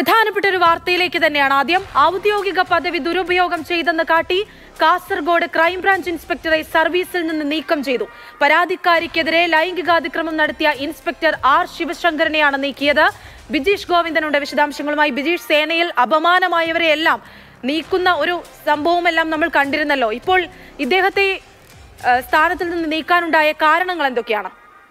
പ്രധാനപ്പെട്ട ഒരു വാർത്തയിലേക്ക് തന്നെയാണ് ആദ്യം ഔദ്യോഗിക പദവി ദുരുപയോഗം ചെയ്തെന്ന് കാട്ടി കാസർഗോഡ് ക്രൈംബ്രാഞ്ച് ഇൻസ്പെക്ടറെ സർവീസിൽ നിന്ന് നീക്കം ചെയ്തു പരാതിക്കാരിക്കെതിരെ ലൈംഗികാതിക്രമം നടത്തിയ ഇൻസ്പെക്ടർ ആർ ശിവശങ്കരനെയാണ് നീക്കിയത് ബിജീഷ് ഗോവിന്ദനുണ്ട് വിശദാംശങ്ങളുമായി ബിജീഷ് സേനയിൽ അപമാനമായവരെയെല്ലാം നീക്കുന്ന ഒരു സംഭവമെല്ലാം നമ്മൾ കണ്ടിരുന്നല്ലോ ഇപ്പോൾ ഇദ്ദേഹത്തെ ഏഹ്, സ്ഥാനത്തിൽ നിന്ന് നീക്കാനുണ്ടായ കാരണങ്ങൾ എന്തൊക്കെയാണ്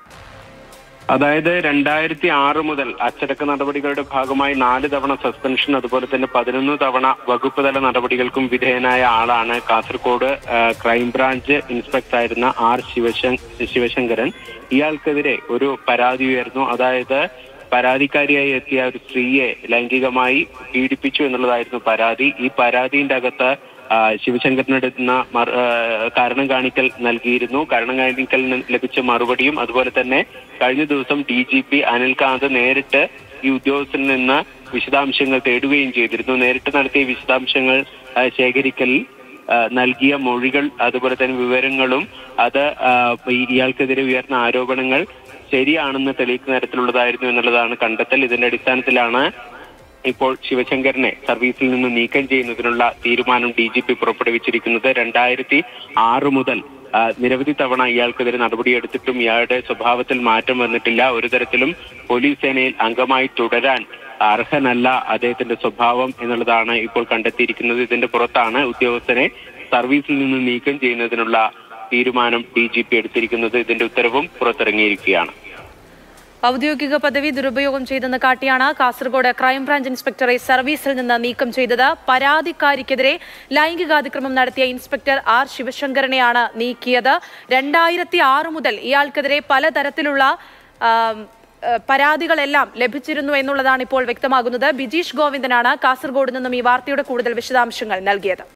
അതായത് രണ്ടായിരത്തി ആറ് മുതൽ അച്ചടക്ക നടപടികളുടെ ഭാഗമായി നാല് തവണ സസ്പെൻഷൻ അതുപോലെ തന്നെ പതിനൊന്ന് തവണ വകുപ്പ് തല നടപടികൾക്കും വിധേയനായ ആളാണ് കാസർഗോഡ് ആ, ക്രൈംബ്രാഞ്ച് ഇൻസ്പെക്ടർ ആയിരുന്ന ആർ ശിവശ ശിവശങ്കരൻ ഇയാൾക്കെതിരെ ഒരു പരാതി ഉയർന്നു അതായത് പരാതിക്കാരിയായി എത്തിയ ഒരു സ്ത്രീയെ ലൈംഗികമായി പീഡിപ്പിച്ചു എന്നുള്ളതായിരുന്നു പരാതി ഈ പരാതിന്റെ അകത്ത് ആ, ശിവശങ്കരനെടുക്കുന്ന മറ- ആ, കാരണം കാണിക്കൽ നൽകിയിരുന്നു കാരണം കാണിക്കൽ ന് ലഭിച്ച മറുപടിയും അതുപോലെ തന്നെ കഴിഞ്ഞ ദിവസം ഡി ജി പി അനിൽകാന്ത് നേരിട്ട് ഈ ഉദ്യോഗസ്ഥനിൽ നിന്ന് വിശദാംശങ്ങൾ തേടുകയും ചെയ്തിരുന്നു നേരിട്ട് നടത്തിയ വിശദാംശങ്ങൾ ആ, ശേഖരിക്കലിൽ ആ, നൽകിയ മൊഴികൾ അതുപോലെ തന്നെ വിവരങ്ങളും അത് ആ, ഈ- ഇയാൾക്കെതിരെ ഉയർന്ന ആരോപണങ്ങൾ ശരിയാണെന്ന് തെളിയിക്കുന്ന തരത്തിലുള്ളതായിരുന്നു എന്നുള്ളതാണ് കണ്ടെത്തൽ ഇതിന്റെ അടിസ്ഥാനത്തിലാണ് ഇപ്പോൾ ശിവശങ്കരനെ സർവീസിൽ നിന്ന് നീക്കം ചെയ്യുന്നതിനുള്ള തീരുമാനം ഡി ജി പി പുറപ്പെടുവിച്ചിരിക്കുന്നത് രണ്ടായിരത്തി ആറ് മുതൽ ആ, നിരവധി തവണ ഇയാൾക്കെതിരെ നടപടിയെടുത്തിട്ടും ഇയാളുടെ സ്വഭാവത്തിൽ മാറ്റം വന്നിട്ടില്ല ഒരു തരത്തിലും പോലീസ് സേനയിൽ അംഗമായി തുടരാൻ അർഹനല്ല അദ്ദേഹത്തിന്റെ സ്വഭാവം എന്നുള്ളതാണ് ഇപ്പോൾ കണ്ടെത്തിയിരിക്കുന്നത് ഇതിന്റെ പുറത്താണ് ഉദ്യോഗസ്ഥനെ സർവീസിൽ നിന്ന് നീക്കം ചെയ്യുന്നതിനുള്ള തീരുമാനം ഡി ജി പി എടുത്തിരിക്കുന്നത് ഇതിന്റെ ഉത്തരവും പുറത്തിറങ്ങിയിരിക്കുകയാണ് ഔദ്യോഗിക പദവി ദുരുപയോഗം ചെയ്തെന്ന് കാട്ടിയാണ് കാസർഗോഡ് ക്രൈംബ്രാഞ്ച് ഇൻസ്പെക്ടറെ സർവീസിൽ നിന്ന് നീക്കം ചെയ്തത് പരാതിക്കാരിക്കെതിരെ ലൈംഗികാതിക്രമം നടത്തിയ ഇൻസ്പെക്ടർ ആർ ശിവശങ്കരനെയാണ് നീക്കിയത് രണ്ടായിരത്തി ആറ് മുതൽ ഇയാൾക്കെതിരെ പലതരത്തിലുള്ള ആം, ഏഹ്, പരാതികളെല്ലാം ലഭിച്ചിരുന്നു എന്നുള്ളതാണ് ഇപ്പോൾ വ്യക്തമാകുന്നത് ബിജീഷ് ഗോവിന്ദനാണ് കാസർഗോഡ് നിന്നും ഈ വാർത്തയുടെ കൂടുതൽ വിശദാംശങ്ങൾ നൽകിയത്